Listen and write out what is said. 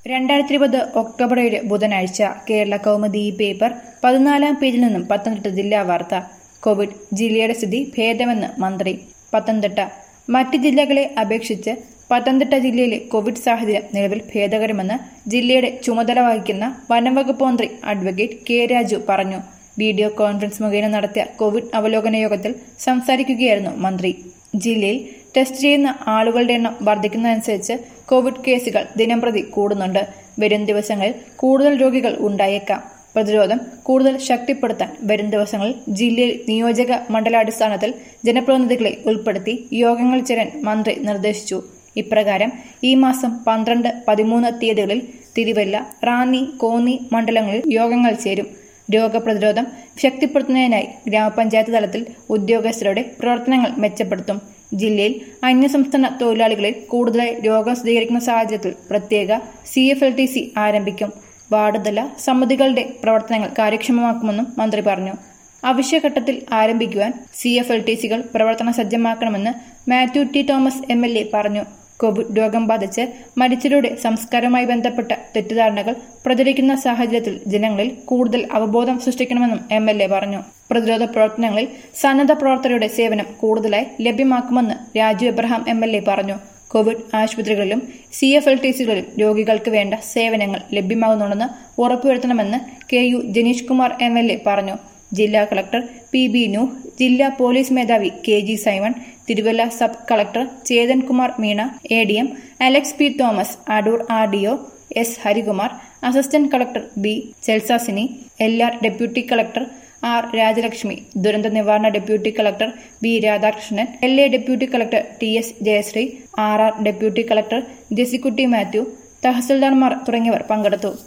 രണ്ടായിരത്തി ഇരുപത് ഒക്ടോബർ ഏഴ് ബുധനാഴ്ച കേരള കൗമുദി ഈ പേപ്പർ പതിനാലാം പേജിൽ നിന്നും പത്തനംതിട്ട ജില്ലാ വാർത്ത കോവിഡ് ജില്ലയുടെ സ്ഥിതി ഭേദമെന്ന് മന്ത്രി പത്തനംതിട്ട മറ്റ് ജില്ലകളെ അപേക്ഷിച്ച് പത്തനംതിട്ട ജില്ലയിലെ കോവിഡ് സാഹചര്യം നിലവിൽ ഭേദകരമെന്ന് ജില്ലയുടെ ചുമതല വഹിക്കുന്ന വനംവകുപ്പ് മന്ത്രി അഡ്വക്കേറ്റ് കെ രാജു പറഞ്ഞു വീഡിയോ കോൺഫറൻസ് മുഖേന നടത്തിയ കോവിഡ് അവലോകന യോഗത്തിൽ സംസാരിക്കുകയായിരുന്നു മന്ത്രി ജില്ലയിൽ ടെസ്റ്റ് ചെയ്യുന്ന ആളുകളുടെ എണ്ണം വർദ്ധിക്കുന്നതനുസരിച്ച് കോവിഡ് കേസുകൾ ദിനംപ്രതി കൂടുന്നുണ്ട് വരും ദിവസങ്ങളിൽ കൂടുതൽ രോഗികൾ ഉണ്ടായേക്കാം പ്രതിരോധം കൂടുതൽ ശക്തിപ്പെടുത്താൻ വരും ദിവസങ്ങളിൽ ജില്ലയിൽ നിയോജക മണ്ഡലാടിസ്ഥാനത്തിൽ ജനപ്രതിനിധികളെ ഉൾപ്പെടുത്തി യോഗങ്ങൾ ചേരാൻ മന്ത്രി നിർദ്ദേശിച്ചു ഇപ്രകാരം ഈ മാസം പന്ത്രണ്ട് പതിമൂന്ന് തീയതികളിൽ തിരുവല്ല റാന്നി കോന്നി മണ്ഡലങ്ങളിൽ യോഗങ്ങൾ ചേരും രോഗപ്രതിരോധം ശക്തിപ്പെടുത്തുന്നതിനായി ഗ്രാമപഞ്ചായത്ത് തലത്തിൽ ഉദ്യോഗസ്ഥരുടെ പ്രവർത്തനങ്ങൾ മെച്ചപ്പെടുത്തും ജില്ലയിൽ അന്യസംസ്ഥാന തൊഴിലാളികളിൽ കൂടുതലായി രോഗം സ്ഥിരീകരിക്കുന്ന സാഹചര്യത്തിൽ പ്രത്യേക C F L T C ആരംഭിക്കും വാർഡ് തല സമിതികളുടെ പ്രവർത്തനങ്ങൾ കാര്യക്ഷമമാക്കുമെന്നും മന്ത്രി പറഞ്ഞു അവശ്യഘട്ടത്തിൽ ആരംഭിക്കുവാൻ സി എഫ് എൽ ടി സികൾ പ്രവർത്തന സജ്ജമാക്കണമെന്ന് Mathew T Thomas M L A പറഞ്ഞു കോവിഡ് രോഗം ബാധിച്ച് മരിച്ചവരുടെ സംസ്കാരവുമായി ബന്ധപ്പെട്ട തെറ്റിദ്ധാരണകൾ പ്രചരിക്കുന്ന സാഹചര്യത്തിൽ ജനങ്ങളിൽ കൂടുതൽ അവബോധം സൃഷ്ടിക്കണമെന്നും എം എൽ എ പറഞ്ഞു പ്രതിരോധ പ്രവർത്തനങ്ങളിൽ സന്നദ്ധ പ്രവർത്തകരുടെ സേവനം കൂടുതലായി ലഭ്യമാക്കുമെന്ന് Raju Abraham M L A പറഞ്ഞു കോവിഡ് ആശുപത്രികളിലും സി എഫ് എൽ ടി സികളിലും രോഗികൾക്ക് വേണ്ട സേവനങ്ങൾ ലഭ്യമാകുന്നുണ്ടെന്ന് ഉറപ്പുവരുത്തണമെന്ന് K U Janeesh Kumar M L A പറഞ്ഞു ജില്ലാ കളക്ടർ പി ബി നൂഹ് ജില്ലാ പോലീസ് മേധാവി K G Simon Thiruvalla sub collector Chetan Kumar Meena A D M Alex P Thomas Adoor R D O S Harikumar assistant collector B Chelsasini L R deputy collector R Rajalakshmi ദുരന്ത നിവാരണ deputy collector B Radhakrishnan L A deputy collector T S Jayashree R R deputy collector Jessykutty Mathew തഹസിൽദാർമാർ തുടങ്ങിയവർ പങ്കെടുത്തു